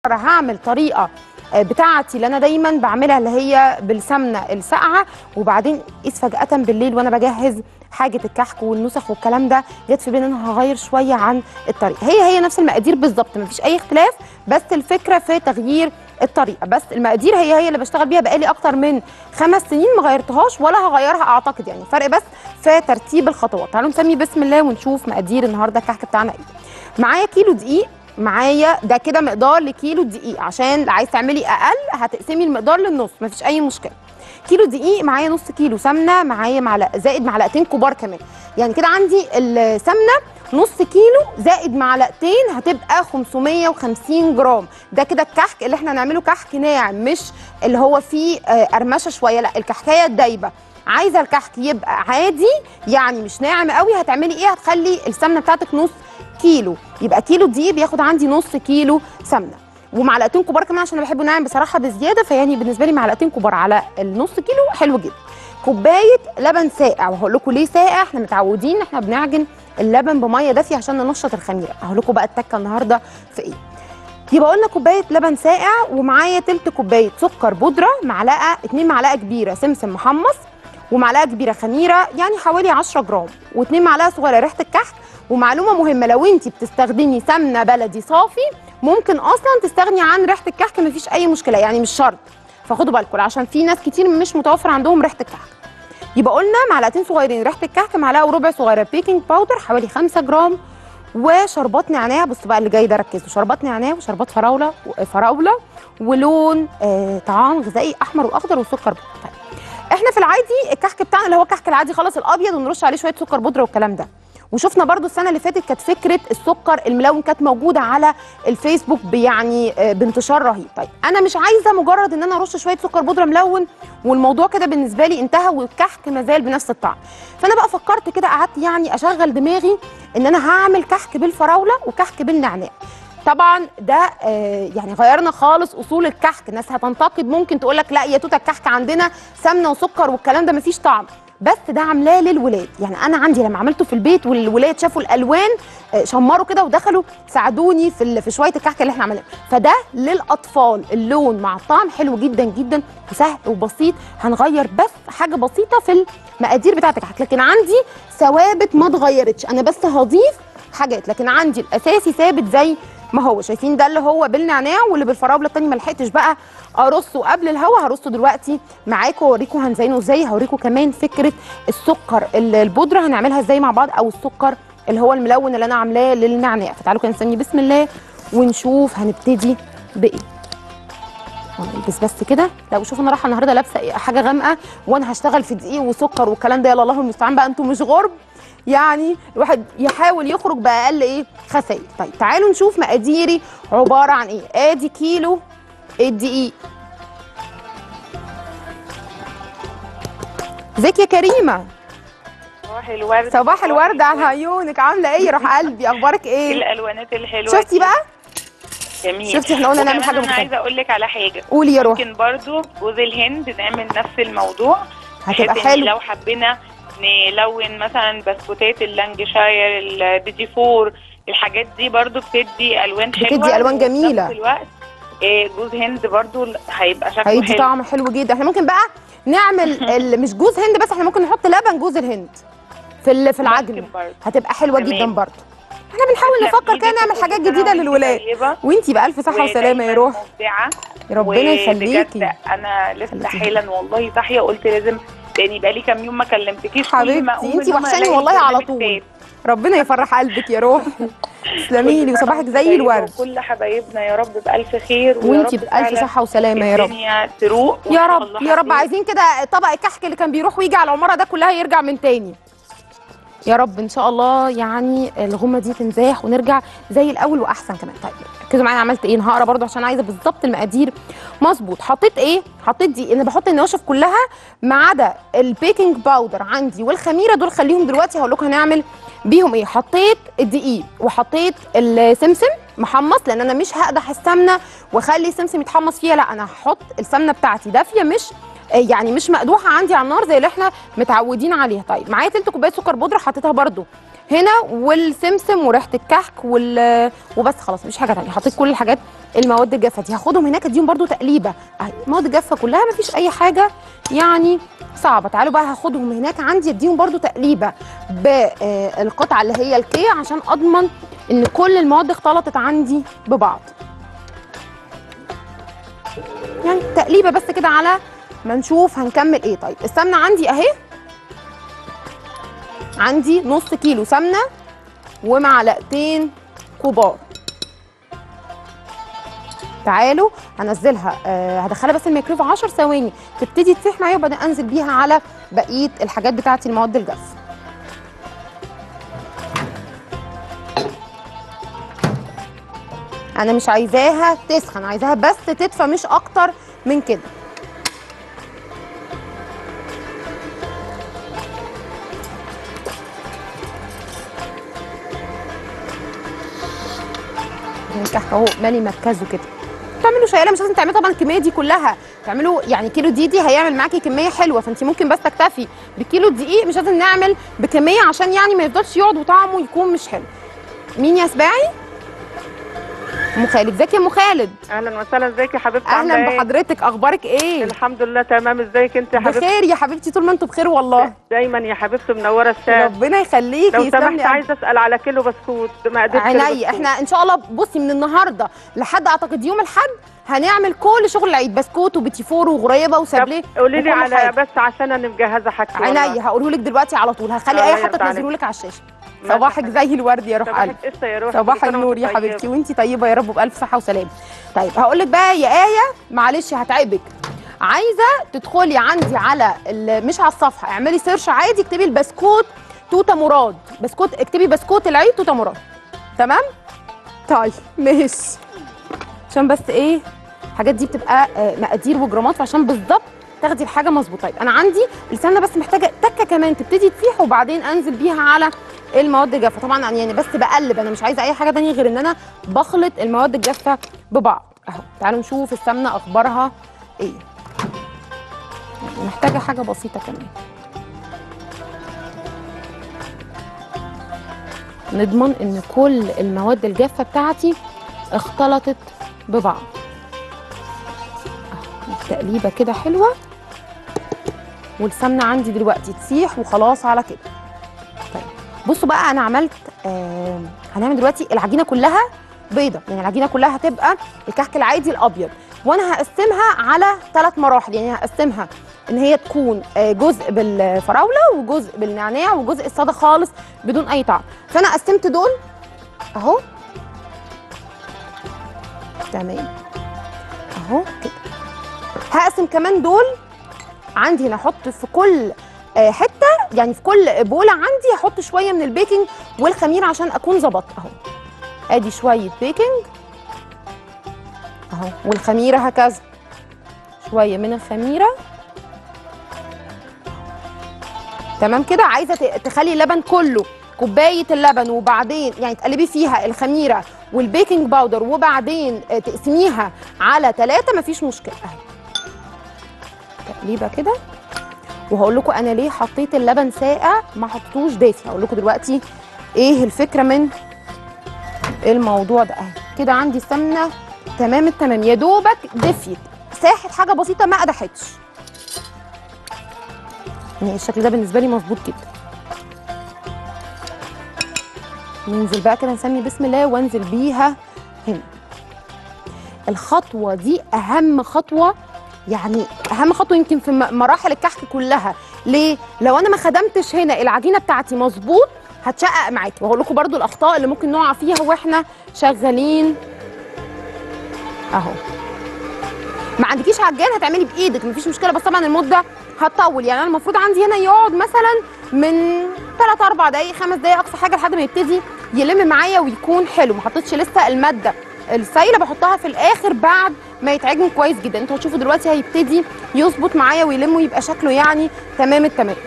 هعمل طريقه آه، بتاعتي اللي انا دايما بعملها اللي هي بالسمنه الساقعه وبعدين قيس فجاه بالليل وانا بجهز حاجه الكحك والنسخ والكلام ده جت في بالي ان انا هغير شويه عن الطريقه هي هي نفس المقادير بالظبط مفيش اي اختلاف بس الفكره في تغيير الطريقه بس المقادير هي هي اللي بشتغل بيها بقالي اكتر من خمس سنين ما غيرتهاش ولا هغيرها اعتقد يعني فرق بس في ترتيب الخطوات تعالوا نسمي بسم الله ونشوف مقادير النهارده الكحك بتاعنا ايه معايا كيلو دقيق معايا ده كده مقدار لكيلو دقيق عشان لو عايز تعملي اقل هتقسمي المقدار للنص مفيش اي مشكله كيلو دقيق معايا نص كيلو سمنه معايا معلقه زائد معلقتين كبار كمان يعني كده عندي السمنه نص كيلو زائد معلقتين هتبقى 550 جرام ده كده الكحك اللي احنا هنعمله كحك ناعم مش اللي هو فيه آه، قرمشه شويه لا الكحكايه الدايبه عايزه الكحك يبقى عادي يعني مش ناعم قوي هتعملي ايه هتخلي السمنه بتاعتك نص كيلو يبقى كيلو دقيق بياخد عندي نص كيلو سمنه ومعلقتين كبار كمان عشان انا بحبه ناعم بصراحه بزياده فيعني بالنسبه لي معلقتين كبار على النص كيلو حلو جدا كوبايه لبن ساقع وهقول لكم ليه ساقع احنا متعودين ان احنا بنعجن اللبن بميه دافيه عشان ننشط الخميره هقول لكم بقى التكه النهارده في ايه يبقى قلنا كوبايه لبن ساقع ومعايا تلت كوبايه سكر بودره معلقه اتنين معلقه كبيره سمسم محمص ومعلقه كبيره خميره يعني حوالي 10 جرام واتنين معلقه صغيره ريحه الكحك ومعلومه مهمه لو انت بتستخدمي سمنه بلدي صافي ممكن اصلا تستغني عن ريحه الكحك مفيش اي مشكله يعني مش شرط فخدوا بالكم عشان في ناس كتير مش متوفر عندهم ريحه الكحك يبقى قلنا معلقتين صغيرين ريحه الكحك معلقه وربع صغيره بيكنج باودر حوالي 5 جرام وشربات نعناع بصوا بقى اللي جاي ده ركزوا شربات نعناع وشربات فراوله فراوله ولون آه طعام غذائي احمر واخضر وسكر بودرة. طيب احنا في العادي الكحك بتاعنا اللي هو الكحك العادي خلاص الابيض ونرش عليه شويه سكر بودره والكلام ده وشفنا برضو السنه اللي فاتت كانت فكره السكر الملون كانت موجوده على الفيسبوك يعني آه، بانتشار رهيب طيب انا مش عايزه مجرد ان انا ارش شويه سكر بودره ملون والموضوع كده بالنسبه لي انتهى والكحك مازال بنفس الطعم فانا بقى فكرت كده قعدت يعني اشغل دماغي ان انا هعمل كحك بالفراوله وكحك بالنعناع طبعا ده آه، يعني غيرنا خالص اصول الكحك الناس هتنتقد ممكن تقول لك لا يا توته الكحك عندنا سمنه وسكر والكلام ده مفيش طعم بس ده عاملاه للولاد يعني انا عندي لما عملته في البيت والولاد شافوا الالوان آه، شمروا كده ودخلوا ساعدوني في ال- في شويه الكحك اللي احنا عملناه فده للاطفال اللون مع الطعم حلو جدا جدا وسهل وبسيط هنغير بس حاجه بسيطه في المقادير بتاعه الكحك لكن عندي ثوابت ما اتغيرتش انا بس هضيف حاجات لكن عندي الاساسي ثابت زي ما هو شايفين ده اللي هو بالنعناع واللي بالفراوله التاني ما لحقتش بقى ارصه قبل الهوا هرصه دلوقتي معاكم واوريكم هنزينه ازاي هوريكم كمان فكره السكر ال- البودره هنعملها ازاي مع بعض او السكر اللي هو الملون اللي انا عاملاه للنعناع فتعالوا كده نستني بسم الله ونشوف هنبتدي بايه نلبس بس كده لا وشوف انا رايحه النهارده لابسه إيه، حاجه غامقه وانا هشتغل في دقيق وسكر والكلام ده يلا الله المستعان بقى انتوا مش غرب يعني الواحد يحاول يخرج باقل ايه خسائر طيب تعالوا نشوف مقاديري عباره عن ايه ادي كيلو الدقيق ازيك يا كريمه صباح الورد صباح الورد على عيونك عامله ايه يا روح قلبي اخبارك ايه ايه الالوانات الحلوه شفتي دي؟ بقى جميل شفتي احنا قلنا نعمل وكمان حاجة انا مختلفة. عايزه اقول لك على حاجه قولي يا روح ممكن برضو جوز الهند نعمل نفس الموضوع هتبقى بحيث إن حلو لو حبينا نلون مثلا بسكوتات اللانجشاير البيتي فور الحاجات دي برضو بتدي الوان حلوه بتدي ألوان وفي جميلة. نفس الوقت إيه، جوز هند برضو هيبقى شكله هيدي حلو طعم حلو جدا احنا ممكن بقى نعمل ال- مش جوز هند بس احنا ممكن نحط لبن جوز الهند في ال- في العجن ممكن برضو. هتبقى حلوه تمام. جدا برضو احنا بنحاول لا، نفكر كده إيدك نعمل حاجات وكل سنة جديده وإنتي للولاد طيبة. وانتي بالف صحه وسلامه يا ودايماً روح مبدعة يا ربنا وبجد يخليكي انا لسه خليكي. حالا والله صاحيه قلت لازم لاني بقالي كام يوم ما كلمتكيش كل ما حبيبتي أقوم انتي إن أنا وحشاني ألاقي والله على البرنامج طول فات. ربنا يفرح قلبك يا روح تسلمي لي كل سنة وصباحك وأنتي زي طيبة الورد وكل حبايبنا يا رب بألف خير ويا وانتي رب بألف فعلاً صحه وسلامه يا رب الدنيا تروق يا وإن شاء رب الله يا رب هتروق. عايزين كده طبق الكحك اللي كان بيروح ويجي على العماره ده كلها يرجع من تاني يا رب ان شاء الله يعني الغمه دي تنزاح ونرجع زي الاول واحسن كمان طيب ركزوا معايا عملت ايه انا هقرا برضو عشان عايزه بالظبط المقادير مظبوط حطيت ايه حطيت دي انا بحط النواشف كلها ما عدا البيكنج باودر عندي والخميره دول خليهم دلوقتي هقول لكم هنعمل بيهم ايه حطيت الدقيق وحطيت السمسم محمص لان انا مش هقدح السمنه واخلي السمسم يتحمص فيها لا انا هحط السمنه بتاعتي دافيه مش يعني مش مقدوحه عندي على النار زي اللي احنا متعودين عليها طيب معايا تلت كوبايه سكر بودره حطيتها برده هنا والسمسم وريحه الكحك وال وبس خلاص مفيش حاجه تانية حطيت كل الحاجات المواد الجافه دي هاخدهم هناك اديهم برضو تقليبه اهي المواد الجافه كلها مفيش اي حاجه يعني صعبه تعالوا بقى هاخدهم هناك عندي اديهم برضو تقليبه بالقطعه اللي هي الكي عشان اضمن ان كل المواد اختلطت عندي ببعض يعني تقليبه بس كده على ما نشوف هنكمل ايه طيب السمنه عندي اهي عندي نص كيلو سمنه ومعلقتين كبار تعالوا هنزلها آه هدخلها بس الميكرويف 10 ثواني تبتدي تسيح معايا وبعدين انزل بيها على بقيه الحاجات بتاعتي المواد الجافه انا مش عايزاها تسخن عايزاها بس تدفى مش اكتر من كده الكحك اهو مالي مركزه كده تعملوا شايله مش لازم تعملوا طبعا الكميه دي كلها تعملوا يعني كيلو دي دي هيعمل معاكي كميه حلوه فانت ممكن بس تكتفي بكيلو دقيق مش لازم نعمل بكميه عشان يعني ما يفضلش يقعد وطعمه يكون مش حلو مين يا سباعي ام خالد ازيك يا ام خالد اهلا وسهلا ازيك يا حبيبتي عاملة اهلا إيه؟ بحضرتك اخبارك ايه الحمد لله تمام ازيك انت يا حبيبتي بخير يا حبيبتي طول ما انتوا بخير والله دايما يا حبيبتي منوره الشارع ربنا يخليكي لو يسلم سمحت لي عايزه اسال على كيلو بسكوت مقادير كيلو عينيا بسكوت. احنا ان شاء الله بصي من النهارده لحد اعتقد يوم الاحد هنعمل كل شغل العيد بسكوت وبيتي فور وغريبه وسابليه طب قولي لي وكل على حاجة. بس عشان انا مجهزه حاجتي والله. عينيا هقوله لك دلوقتي على طول هخلي الله اي حد يرضى عليك. تنزله لك على الشاشه ماشي صباحك يا زي الورد يا روح قلبي صباحك قشطه يا روح صباح كل سنة النور وأنت يا طيبة. حبيبتي وانتي طيبه يا رب بالف صحه وسلامه طيب هقول لك بقى يا ايه معلش هتعبك عايزه تدخلي عندي على ال- مش على الصفحه اعملي سيرش عادي اكتبي البسكوت توته مراد بسكوت اكتبي بسكوت العيد توته مراد تمام طيب ماشي عشان بس ايه الحاجات دي بتبقى آه، مقادير وجرامات فعشان بالظبط تاخدي الحاجه مظبوطه طيب انا عندي السمنه بس محتاجه تكه كمان تبتدي تسيح وبعدين انزل بيها على المواد الجافه طبعا أنا يعني بس بقلب انا مش عايزه اي حاجه تانية غير ان انا بخلط المواد الجافه ببعض اهو تعالوا نشوف السمنه اخبارها ايه محتاجه حاجه بسيطه كمان نضمن ان كل المواد الجافه بتاعتي اختلطت ببعض أهو، تقليبه كده حلوه والسمنه عندي دلوقتي تسيح وخلاص على كده طيب بصوا بقى انا عملت آه هنعمل دلوقتي العجينه كلها بيضه يعني العجينه كلها هتبقى الكحك العادي الابيض وانا هقسمها على ثلاث مراحل يعني هقسمها ان هي تكون آه، جزء بالفراوله وجزء بالنعناع وجزء الساده خالص بدون اي طعم فانا قسمت دول اهو تمام اهو كده هقسم كمان دول عندي هنا احط في كل آه، حته يعني في كل بوله عندي هحط شويه من البيكنج والخميره عشان اكون ظبطت اهو ادي شويه بيكنج اهو والخميره هكذا شويه من الخميره تمام كده عايزه ت- تخلي اللبن كله كوبايه اللبن وبعدين يعني تقلبي فيها الخميره والبيكنج باودر وبعدين آه، تقسميها على ثلاثه مفيش مشكله اهي تقليبه كده وهقول لكم انا ليه حطيت اللبن ساقع ما حطيتوش دافي هقول لكم دلوقتي ايه الفكره من الموضوع ده اهي كده عندي السمنه تمام التمام يا دوبك دفيت ساحت حاجه بسيطه ما قدحتش يعني الشكل ده بالنسبه لي مظبوط جدا ننزل بقى كده نسمي بسم الله وانزل بيها هنا الخطوه دي اهم خطوه يعني اهم خطوه يمكن في م- مراحل الكحك كلها ليه لو انا ما خدمتش هنا العجينه بتاعتي مظبوط هتشقق معاكي وهقول لكم برضو الاخطاء اللي ممكن نقع فيها واحنا شغالين اهو ما عندكيش عجان هتعملي بايدك مفيش مشكله بس طبعا المده هتطول يعني انا المفروض عندي هنا يقعد مثلا من 3 4 دقائق 5 دقائق اقصى حاجه لحد ما يبتدي يلم معايا ويكون حلو ما حطيتش لسه الماده السايله بحطها في الاخر بعد ما يتعجن كويس جدا انتوا هتشوفوا دلوقتي هيبتدي يظبط معايا ويلم ويبقى شكله يعني تمام التمام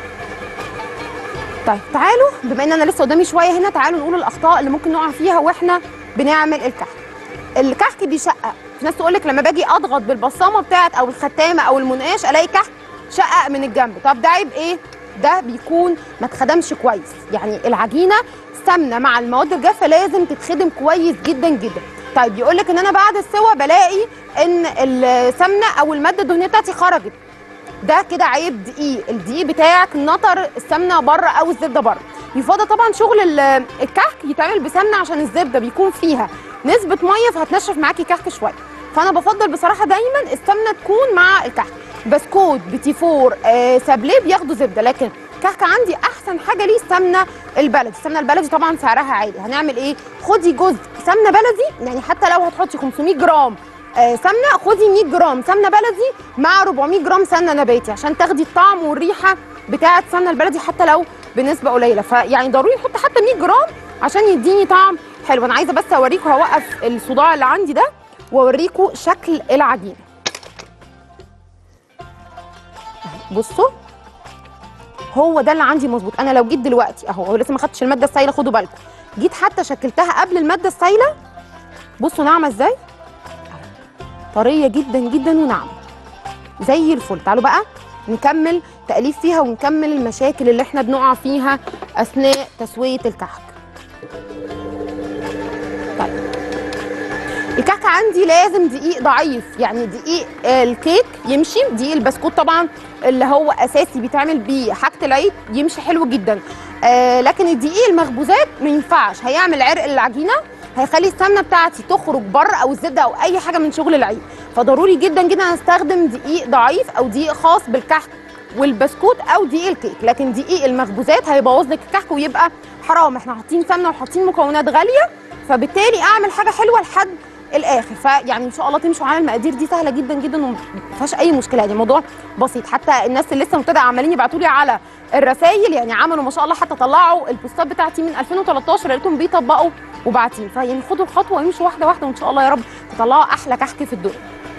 طيب تعالوا بما ان انا لسه قدامي شويه هنا تعالوا نقول الاخطاء اللي ممكن نقع فيها واحنا بنعمل الكحك الكحك بيشقق في ناس تقول لك لما باجي اضغط بالبصامه بتاعت او الختامه او المنقاش الاقي كحك شقق من الجنب طب ده عيب ايه ده بيكون ما اتخدمش كويس يعني العجينه سمنه مع المواد الجافه لازم تتخدم كويس جدا جدا طيب يقول لك ان انا بعد السوا بلاقي ان السمنه او الماده الدهنيه بتاعتي خرجت ده كده عيب دقيق الدقيق بتاعك نطر السمنه بره او الزبده بره يفضل طبعا شغل ال- الكحك يتعمل بسمنه عشان الزبده بيكون فيها نسبه ميه فهتنشف معاكي كحك شويه فانا بفضل بصراحه دايما السمنه تكون مع الكحك بسكوت بيتي فور آه سابليه بياخدوا زبده لكن كحك عندي احسن حاجه ليه السمنه البلدي السمنه البلدي طبعا سعرها عالي هنعمل ايه خدي جزء سمنه بلدي يعني حتى لو هتحطي 500 جرام آه، سمنه خدي 100 جرام سمنه بلدي مع 400 جرام سمنه نباتي عشان تاخدي الطعم والريحه بتاعه السمنه البلدي حتى لو بنسبه قليله فيعني ضروري نحط حتى 100 جرام عشان يديني طعم حلو انا عايزه بس اوريكم هوقف الصداع اللي عندي ده واوريكم شكل العجينه بصوا هو ده اللي عندي مظبوط انا لو جيت دلوقتي اهو هو لسه ما خدتش الماده السايله خدوا بالكم جيت حتى شكلتها قبل الماده السايله بصوا ناعمه ازاي طريه جدا جدا وناعمه زي الفل تعالوا بقى نكمل تأليف فيها ونكمل المشاكل اللي احنا بنقع فيها اثناء تسويه الكحك طيب الكحك عندي لازم دقيق ضعيف يعني دقيق الكيك يمشي دقيق البسكوت طبعا اللي هو اساسي بيتعمل بيه حاجه العيد يمشي حلو جدا آه لكن الدقيق المخبوزات ما ينفعش هيعمل عرق العجينه هيخلي السمنه بتاعتي تخرج بره او الزبده او اي حاجه من شغل العيد فضروري جدا جدا استخدم دقيق ضعيف او دقيق خاص بالكحك والبسكوت او دقيق الكيك لكن دقيق المخبوزات هيبوظ لك الكحك ويبقى حرام احنا حاطين سمنه وحاطين مكونات غاليه فبالتالي اعمل حاجه حلوه لحد الاخر فيعني ان شاء الله تمشوا على المقادير دي سهله جدا جدا وما فيهاش اي مشكله يعني الموضوع بسيط حتى الناس اللي لسه مبتدئه عمالين يبعتوا لي على الرسائل يعني عملوا ما شاء الله حتى طلعوا البوستات بتاعتي من 2013 لقيتهم بيطبقوا وبعتين فيعني خدوا الخطوه وامشوا واحده واحده وان شاء الله يا رب تطلعوا احلى كحك في الدنيا